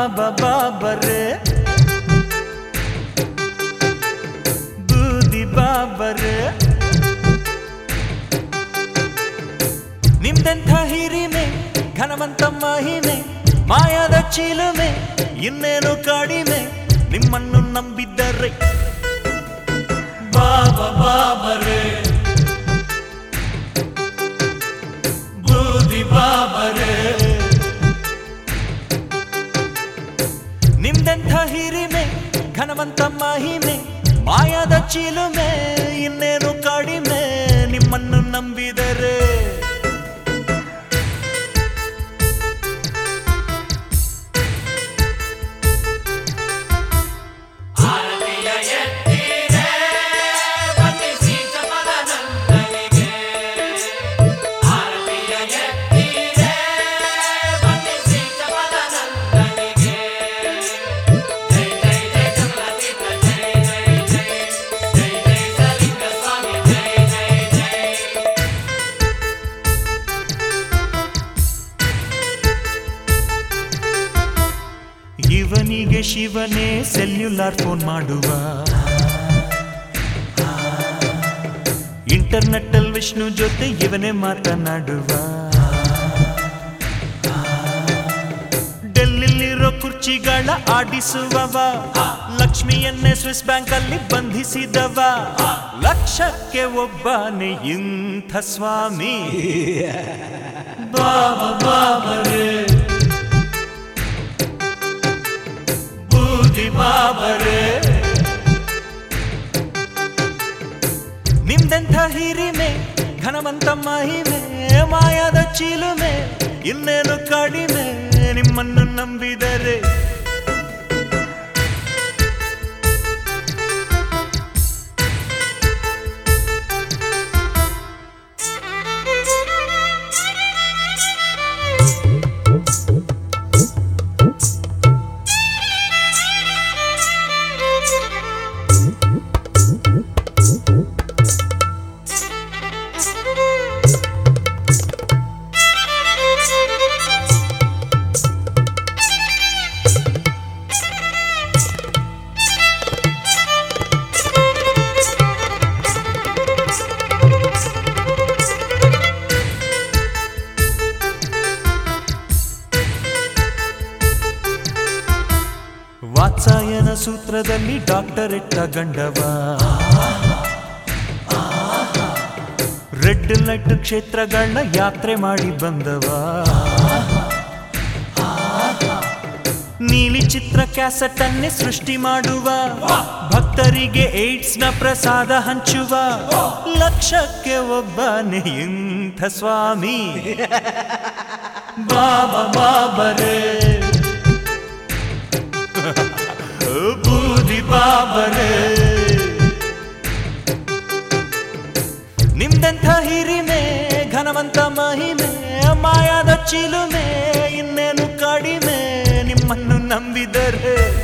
ಬಾಬಾ ಬಾಬರೆ ಬೂದಿ ಬಾಬರೆ ನಿಮ್ದೆಂಥ ಹಿರಿಮೆ ಘನವಂತ ಮಹಿಮೆ ಮಾಯದ ಚೀಲುಮೆ ಇನ್ನೇನು ಕಡಿಮೆ ನಿಮ್ಮನ್ನು ನಂಬಿದ್ದರೆ ಬಾಬಾ ಬಾಬರೆ ಬೂದಿ ಬಾಬರೆ ನಿಮ್ದೆಂಥ ಹಿರಿಮೆ ಘನವಂತ ಮಹಿಮೆ ಮಾಯದ ಚೀಲುಮೆ ಇನ್ನೇನು ಕಡಿಮೆ ನಿಮ್ಮನ್ನು ನಂಬಿದರೆ ಆರತಿಯ ಎತ್ತಿರೆ ವಂದಿಸಿ ಚಪಲನಂದನಿಗೆ ಆರತಿಯ ಎತ್ತಿರೆ ವಂದಿಸಿ ಚಪಲನಂದನಿಗೆ ಜೈ ಜೈ ಜೈ ಚಪಲತೀರ್ಥ ಜೈ ಜೈ ಜೈ ಜೈ ಜೈ ಸಲಿಂಗ ಸ್ವಾಮಿ ಜೈ ಜೈ ಜೈ ಇವನಿಗೆ ಶಿವನೇ ಸೆಲ್ಯುಲಾರ್ ಫೋನ್ ಮಾಡುವ ಇಂಟರ್ನೆಟ್ ಅಲ್ಲಿ ವಿಷ್ಣು ಜೊತೆ ಇವನೇ ಮಾತನಾಡುವ ಡೆಲ್ಲಿಲಿರೋ ಕುರ್ಚಿಗಳ ಆಡಿಸುವವ ಲಕ್ಷ್ಮಿಯನ್ನೇ ಸ್ವಿಸ್ ಬ್ಯಾಂಕ್ ಅಲ್ಲಿ ಬಂಧಿಸಿದವ ಲಕ್ಷಕ್ಕೆ ಒಬ್ಬನೇ ಇಂಥ ಸ್ವಾಮಿ ಬಾಬಾ ಬಾಬರೇ ಬೂದಿ ಬಾಬರೆ ನಿಮ್ದೆಂಥ ಹಿರಿಮೆ ಘನವಂತ ಮಹಿಮೆ ಮಾಯದ ಚೀಲುಮೆ ಇನ್ನೇನು ಕಡಿಮೆ ನಿಮ್ಮನ್ನು ನಂಬಿದರೆ ವಾತ್ಸಾಯನ ಸೂತ್ರದಲ್ಲಿ ಡಾಕ್ಟರೇಟ್ ತಗಂಡವ ರೆಡ್ ಲೈಟ್ ಕ್ಷೇತ್ರಗಳನ್ನ ಯಾತ್ರೆ ಮಾಡಿ ಬಂದವ ನೀಲಿ ಚಿತ್ರ ಕ್ಯಾಸೆಟ್ ಅನ್ನೇ ಸೃಷ್ಟಿ ಮಾಡುವ ಭಕ್ತರಿಗೆ ಏಡ್ಸ್ ನ ಪ್ರಸಾದ ಹಂಚುವ ಲಕ್ಷಕ್ಕೆ ಒಬ್ಬನೇ ಇಂಥ ಸ್ವಾಮಿ ಬಾಬಾ ಬಾಬರೇ ಬೂದಿ ಬಾಬರೇ ನಿಮ್ದೆಂಥ ಹಿರಿಮೆ ಘನವಂತ ಮಹಿಮೆ ಮಾಯಾದ ಚಿಲುಮೆ ಇನ್ನೇನು ಕಡಿಮೆ ನಿಮ್ಮನ್ನು ನಂಬಿದರೆ